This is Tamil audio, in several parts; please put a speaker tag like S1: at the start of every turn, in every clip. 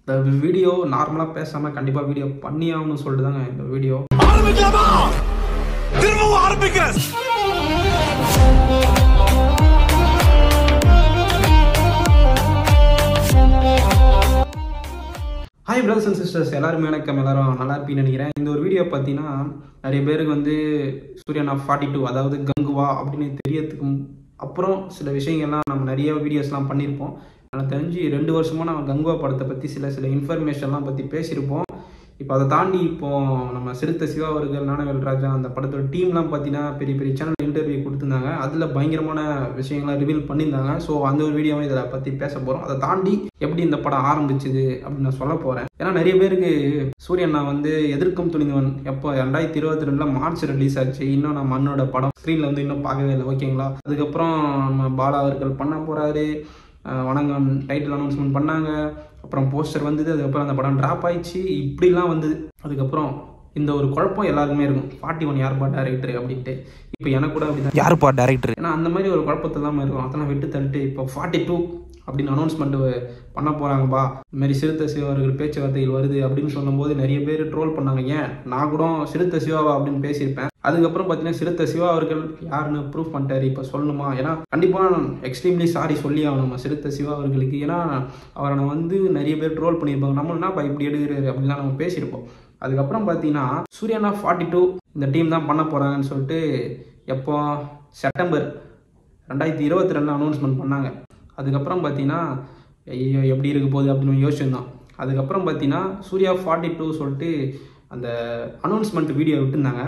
S1: இந்த வீடியோ நார்மலாக பேசாமல் கண்டிப்பாக வீடியோ பண்ணி ஆகணும்னு சொல்லிட்டு தாங்க இந்த வீடியோ
S2: ஆரம்பிக்கலாமா திரும்பவும் ஆரம்பிக்கிறேன்
S1: ஹாய் பிரதர்ஸ் அண்ட் சிஸ்டர்ஸ் எல்லாருமே வணக்கம் எல்லாரும் நல்லா இருப்பீங்கன்னு நினைக்கிறேன் இந்த ஒரு வீடியோ பார்த்தீங்கன்னா நிறைய பேருக்கு வந்து சூரியனா ஃபார்ட்டி டூ அதாவது கங்குவா அப்படின்னு தெரியறதுக்கு மு- அப்புறம் சில விஷயங்கள்லாம் நம்ம நிறைய வீடியோஸ்லாம் பண்ணியிருப்போம் எனக்கு தெரிஞ்சு ரெண்டு வருஷமாக நம்ம கங்குவா படத்தை பற்றி சில சில இன்ஃபர்மேஷன்லாம் பற்றி பேசியிருப்போம் இப்போ அதை தாண்டி இப்போ நம்ம சிறுத்தை சிவா அவர்கள் ஞானவேல் ராஜா அந்த படத்தோட டீம்லாம் பார்த்தீங்கன்னா பெரிய பெரிய சேனல் இன்டர்வியூ கொடுத்துருந்தாங்க அதில் பயங்கரமான விஷயங்களை ரிவீல் பண்ணியிருந்தாங்க ஸோ அந்த ஒரு வீடியோவை இதில் பற்றி பேச போகிறோம் அதை தாண்டி எப்படி இந்த படம் ஆரம்பிச்சுது அப்படின்னு நான் சொல்ல போகிறேன் ஏன்னா நிறைய பேருக்கு சூரியன் நான் வந்து எதிர்க்கும் துணிந்தவன் எப்போ ரெண்டாயிரத்தி இருபத்தி ரெண்டில் மார்ச் ரிலீஸ் ஆச்சு இன்னும் நான் மண்ணோட படம் ஸ்க்ரீனில் வந்து இன்னும் பார்க்கவே இல்லை ஓகேங்களா அதுக்கப்புறம் நம்ம பாலா அவர்கள் பண்ண போகிறாரு வணங்கம் டைட்டில் அனௌன்ஸ்மெண்ட் பண்ணாங்க அப்புறம் போஸ்டர் வந்தது அதுக்கப்புறம் அந்த படம் ட்ராப் ஆயிடுச்சு இப்படிலாம் வந்தது அதுக்கப்புறம் இந்த ஒரு குழப்பம் எல்லாருக்குமே இருக்கும் ஃபார்ட்டி ஒன் யார்பா டேரக்டர் அப்படின்ட்டு இப்போ எனக்கு கூட அப்படிதான்
S3: யாருப்பா டேரக்டர்
S1: ஏன்னா அந்த மாதிரி ஒரு குழப்பத்தில் தான் இருக்கும் அதெல்லாம் விட்டு தள்ளிட்டு இப்போ ஃபார்ட்டி டூ அப்படின்னு அனௌன்ஸ்மெண்ட் பண்ண போகிறாங்கப்பா இந்த மாதிரி சிறுத்தை சிவா அவர்கள் பேச்சுவார்த்தைகள் வருது அப்படின்னு சொல்லும்போது நிறைய பேர் ட்ரோல் பண்ணாங்க ஏன் நான் கூட சிறுத்தை சிவாவா அப்படின்னு பேசியிருப்பேன் அதுக்கப்புறம் பார்த்தீங்கன்னா சிறுத்தை சிவா அவர்கள் யாருன்னு ப்ரூவ் பண்ணிட்டாரு இப்போ சொல்லணுமா ஏன்னா கண்டிப்பாக எக்ஸ்ட்ரீம்லி சாரி சொல்லி ஆகணும் நம்ம சிறுத்தை சிவா அவர்களுக்கு ஏன்னா அவரை நான் வந்து நிறைய பேர் ட்ரோல் பண்ணியிருப்பாங்க நம்ம என்னப்பா இப்படி எடுக்கிறாரு அப்படின்லாம் நம்ம பேசியிருப்போம் அதுக்கப்புறம் பார்த்தீங்கன்னா சூர்யானா ஃபார்ட்டி டூ இந்த டீம் தான் பண்ண போகிறாங்கன்னு சொல்லிட்டு எப்போ செப்டம்பர் ரெண்டாயிரத்தி இருபத்தி ரெண்டில் அனௌன்ஸ்மெண்ட் பண்ணாங்க அதுக்கப்புறம் பார்த்தீங்கன்னா ஐயோ எப்படி இருக்க போகுது அப்படின்னு யோசிச்சிருந்தோம் அதுக்கப்புறம் பார்த்தீங்கன்னா சூர்யா ஃபார்ட்டி டூ சொல்லிட்டு அந்த அனௌன்ஸ்மெண்ட் வீடியோ விட்டுருந்தாங்க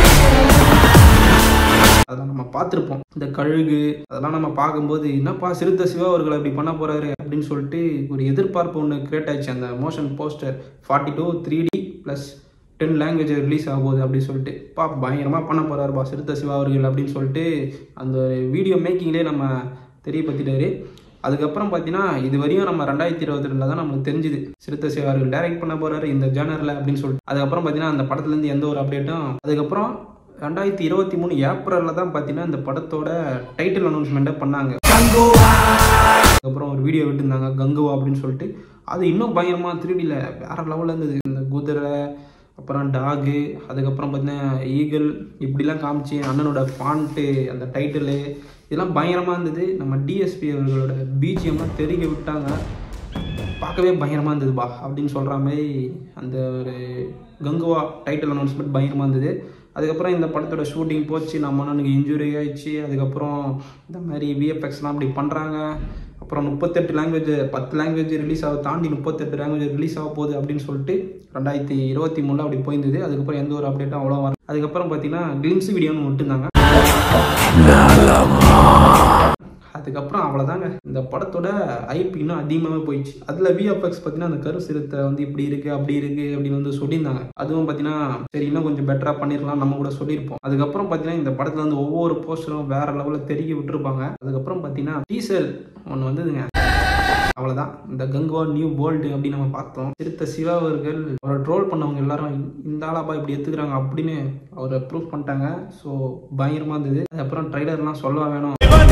S1: அதெல்லாம் நம்ம பார்த்துருப்போம் இந்த கழுகு அதெல்லாம் நம்ம பார்க்கும்போது என்னப்பா சிறுத்தை சிவா அவர்கள் அப்படி பண்ண போறாரு அப்படின்னு சொல்லிட்டு ஒரு எதிர்பார்ப்பு ஒன்று கிரியேட் ஆயிடுச்சு அந்த motion poster forty two three D plus ten language release ஆக போகுது அப்படின்னு சொல்லிட்டு பா பயங்கரமாக பண்ண போறாருப்பா சிறுத்தை சிவா அவர்கள் அப்படின்னு சொல்லிட்டு அந்த வீடியோ மேக்கிங்லேயே நம்ம தெரியப்படுத்திட்டாரு அதுக்கப்புறம் பார்த்தீங்கன்னா இது வரையும் நம்ம ரெண்டாயிரத்தி இருபத்தி ரெண்டில் தான் நமக்கு தெரிஞ்சுது சிறுத்தை சிவா அவர்கள் டைரக்ட் பண்ண போறாரு இந்த ஜேனரில் அப்படின்னு சொல்லிட்டு அதுக்கப்புறம் பார்த்தீங்கன்னா அந்த படத்துலேருந்து எந்த ஒரு அப்டேட்டும் அதுக்கப்புறம் ரெண்டாயிரத்தி இருபத்தி மூணு ஏப்ரலில் தான் பார்த்தீங்கன்னா இந்த படத்தோட டைட்டில் அனௌன்ஸ்மெண்ட்டை பண்ணாங்க அதுக்கப்புறம் ஒரு வீடியோ விட்டுருந்தாங்க கங்குவா அப்படின்னு சொல்லிட்டு அது இன்னும் பயங்கரமாக திருடியில் வேற லெவலில் இருந்தது இந்த குதிரை அப்புறம் டாகு அதுக்கப்புறம் பார்த்தீங்கன்னா ஈகிள் இப்படிலாம் காமிச்சு அண்ணனோட ஃபாண்ட்டு அந்த டைட்டிலு இதெல்லாம் பயங்கரமாக இருந்தது நம்ம டிஎஸ்பி அவர்களோட பிஜிஎம்லாம் தெரிக்க விட்டாங்க பார்க்கவே பயங்கரமாக இருந்தது பா அப்படின்னு சொல்கிற மாதிரி அந்த ஒரு கங்குவா டைட்டில் அனௌன்ஸ்மெண்ட் பயங்கரமாக இருந்தது அதுக்கப்புறம் இந்த படத்தோட ஷூட்டிங் போச்சு நம்ம அண்ணனுக்கு இன்ஜுரி ஆயிடுச்சு அதுக்கப்புறம் இந்த மாதிரி விஎஃப்எக்ஸ்லாம் அப்படி பண்ணுறாங்க அப்புறம் முப்பத்தெட்டு லாங்குவேஜ் பத்து லாங்குவேஜ் ரிலீஸ் ஆக தாண்டி முப்பத்தெட்டு லாங்குவேஜ் ரிலீஸ் ஆக போகுது அப்படின்னு சொல்லிட்டு ரெண்டாயிரத்தி இருபத்தி மூணில் அப்படி போயிருந்தது அதுக்கப்புறம் எந்த ஒரு அப்டேட்டும் அவ்வளோ வர அதுக்கப்புறம் பார்த்தீங்கன்னா கிளிம்ஸ் வீடியோன்னு விட்டுருந்தாங்க அதுக்கப்புறம் அவ்வளோதாங்க இந்த படத்தோட ஐபி இன்னும் அதிகமாகவே போயிடுச்சு அதில் விஎஃப்எக்ஸ் பார்த்தீங்கன்னா அந்த கரு சிறுத்தை வந்து இப்படி இருக்கு அப்படி இருக்கு அப்படின்னு வந்து சொல்லியிருந்தாங்க அதுவும் பார்த்தீங்கன்னா சரி இன்னும் கொஞ்சம் பெட்டராக பண்ணிருக்கலாம் நம்ம கூட சொல்லியிருப்போம் அதுக்கப்புறம் பார்த்தீங்கன்னா இந்த படத்தில் வந்து ஒவ்வொரு போஸ்டரும் வேற லெவலில் தெருக்கி விட்டுருப்பாங்க அதுக்கப்புறம் பார்த்தீங்கன்னா டீசர் ஒன்று வந்ததுங்க அவ்வளோதான் இந்த கங்குவா நியூ வேர்ல்டு அப்படின்னு நம்ம பார்த்தோம் சிறுத்தை சிவா அவர்கள் அவரை ட்ரோல் பண்ணவங்க எல்லாரும் இந்த ஆளாப்பா இப்படி எடுத்துக்கிறாங்க அப்படின்னு அவரை ப்ரூவ் பண்ணிட்டாங்க ஸோ பயங்கரமாக இருந்தது அதுக்கப்புறம் ட்ரைலர்லாம் சொல்ல வேணும்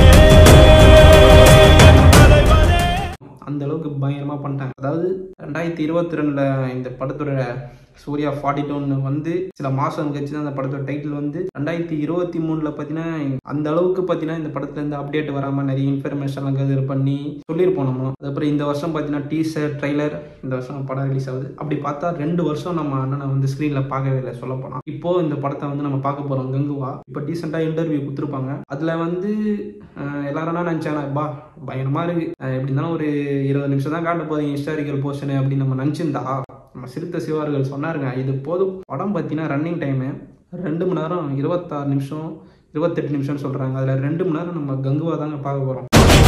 S1: அந்த அளவுக்கு பயங்கரமாக பண்ணிட்டாங்க அதாவது ரெண்டாயிரத்தி இருபத்தி ரெண்டில் இந்த படத்தோட சூர்யா ஃபார்ட்டி டூன்னு வந்து சில மாதம் கழிச்சு தான் அந்த படத்தோட டைட்டில் வந்து ரெண்டாயிரத்தி இருபத்தி மூணில் பார்த்தீங்கன்னா அந்த அளவுக்கு பார்த்தீங்கன்னா இந்த படத்துல இருந்து அப்டேட் வராமல் நிறைய இன்ஃபர்மேஷன்லாம் கதர் பண்ணி சொல்லியிருப்போம் நம்ம அதுக்கப்புறம் இந்த வருஷம் பார்த்தீங்கன்னா டீசர் ட்ரைலர் இந்த வருஷம் படம் ரிலீஸ் ஆகுது அப்படி பார்த்தா ரெண்டு வருஷம் நம்ம அண்ணனை வந்து ஸ்க்ரீனில் பார்க்கவே இல்லை சொல்ல போனால் இப்போ இந்த படத்தை வந்து நம்ம பார்க்க போகிறோம் கங்குவா இப்போ டீசெண்டாக இன்டர்வியூ கொடுத்துருப்பாங்க அதில் வந்து அஹ், எல்லாரும் என்ன நினச்சாங்க பா பயங்கரமாக இருக்கு அஹ், எப்படி இருந்தாலும் ஒரு இருபது நிமிஷம் தான் காட்ட போதும் ஹிஸ்டாரிக்கல் போர்ஷனு அப்படின்னு நம்ம நினச்சிருந்தா நம்ம சிறுத்தை சிவார்கள் சொன்னாருங்க இது போதும் படம் பார்த்தீங்கன்னா ரன்னிங் டைமு ரெண்டு மணி நேரம் இருபத்தாறு நிமிஷம் இருபத்தெட்டு நிமிஷம்னு சொல்கிறாங்க அதில் ரெண்டு மணி நேரம் நம்ம கங்குவா தாங்க பார்க்க போகிறோம்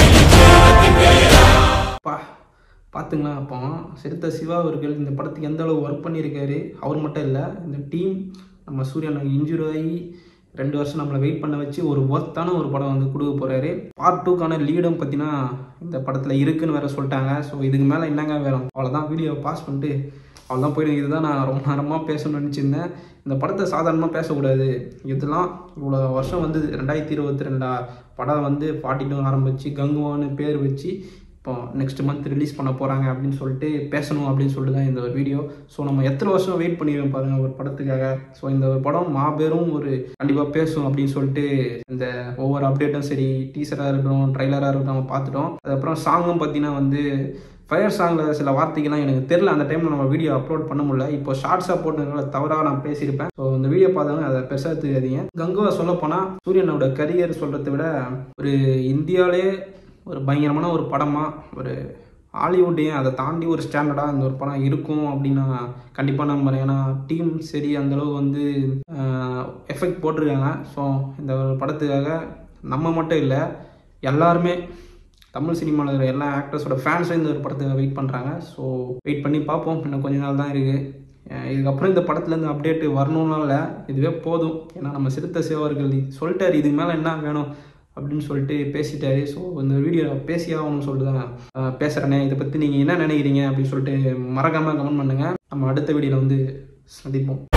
S1: பா பார்த்துங்களா அப்போ சிறுத்தை சிவா அவர்கள் இந்த படத்துக்கு எந்த அளவு ஒர்க் பண்ணியிருக்காரு அவர் மட்டும் இல்லை இந்த டீம் நம்ம சூரியனுக்கு இன்ஜுரி ஆகி ரெண்டு வருஷம் நம்மளை வெயிட் பண்ண வச்சு ஒரு ஒர்த்தான ஒரு படம் வந்து கொடுக்க போகிறாரு பார்ட் டூக்கான லீடும் பார்த்தீங்கன்னா இந்த படத்தில் இருக்குன்னு வேற சொல்லிட்டாங்க ஸோ இதுக்கு மேலே என்னங்க வேணும் அவ்வளோதான் வீடியோ பாஸ் பண்ணிட்டு அவ்வளோதான் போயிடும் இதுதான் நான் ரொம்ப நேரமாக பேசணும்னு நினச்சிருந்தேன் இந்த படத்தை சாதாரணமாக பேசக்கூடாது இதெல்லாம் இவ்வளோ வருஷம் வந்து ரெண்டாயிரத்தி இருபத்தி ரெண்டா படம் வந்து ஃபார்ட்டி டூ ஆரம்பித்து கங்குவான்னு பேர் வச்சு இப்போ நெக்ஸ்ட் மந்த் ரிலீஸ் பண்ண போகிறாங்க அப்படின்னு சொல்லிட்டு பேசணும் அப்படின்னு சொல்லிட்டு தான் இந்த ஒரு வீடியோ ஸோ நம்ம எத்தனை வருஷம் வெயிட் பண்ணிடுவோம் பாருங்கள் ஒரு படத்துக்காக ஸோ இந்த ஒரு படம் மாபெரும் ஒரு கண்டிப்பாக பேசும் அப்படின்னு சொல்லிட்டு இந்த ஒவ்வொரு அப்டேட்டும் சரி டீசராக இருக்கட்டும் ட்ரைலராக இருக்கட்டும் நம்ம பார்த்துட்டோம் அதுக்கப்புறம் சாங்கும் பார்த்தீங்கன்னா வந்து ஃபயர் சாங்கில் சில வார்த்தைகள்லாம் எனக்கு தெரில அந்த டைமில் நம்ம வீடியோ அப்லோட் பண்ண முடியல இப்போ ஷார்ட்ஸாக போட்டதுனால தவறாக நான் பேசியிருப்பேன் ஸோ இந்த வீடியோ பார்த்தவங்க அதை பெருசாக தெரியாதீங்க கங்குவா சொல்ல போனால் சூரியனோட கரியர் சொல்கிறத விட ஒரு இந்தியாவிலே ஒரு பயங்கரமான ஒரு படமாக ஒரு ஹாலிவுட்டையும் அதை தாண்டி ஒரு ஸ்டாண்டர்டாக இந்த ஒரு படம் இருக்கும் அப்படின்னு நான் கண்டிப்பாக நம்புறேன் ஏன்னா டீம் சரி அந்தளவு வந்து எஃபெக்ட் போட்டிருக்காங்க ஸோ இந்த ஒரு படத்துக்காக நம்ம மட்டும் இல்லை எல்லாருமே தமிழ் சினிமாவில் இருக்கிற எல்லா ஆக்டர்ஸோட ஃபேன்ஸும் இந்த ஒரு படத்தை வெயிட் பண்ணுறாங்க ஸோ வெயிட் பண்ணி பார்ப்போம் இன்னும் கொஞ்ச நாள் தான் இருக்குது இதுக்கப்புறம் இந்த படத்துலேருந்து அப்டேட் வரணும்லாம் இல்லை இதுவே போதும் ஏன்னா நம்ம சிறுத்தை சிவர்கள் சொல்லிட்டாரு இதுக்கு மேலே என்ன வேணும் அப்படின்னு சொல்லிட்டு பேசிட்டாரு ஸோ இந்த வீடியோ பேசி ஆகணும்னு சொல்லிட்டு தான் பேசுகிறேனே இதை பற்றி நீங்கள் என்ன நினைக்கிறீங்க அப்படின்னு சொல்லிட்டு மறக்காமல் கமெண்ட் பண்ணுங்கள் நம்ம அடுத்த வீடியோவில் வந்து சந்திப்போம்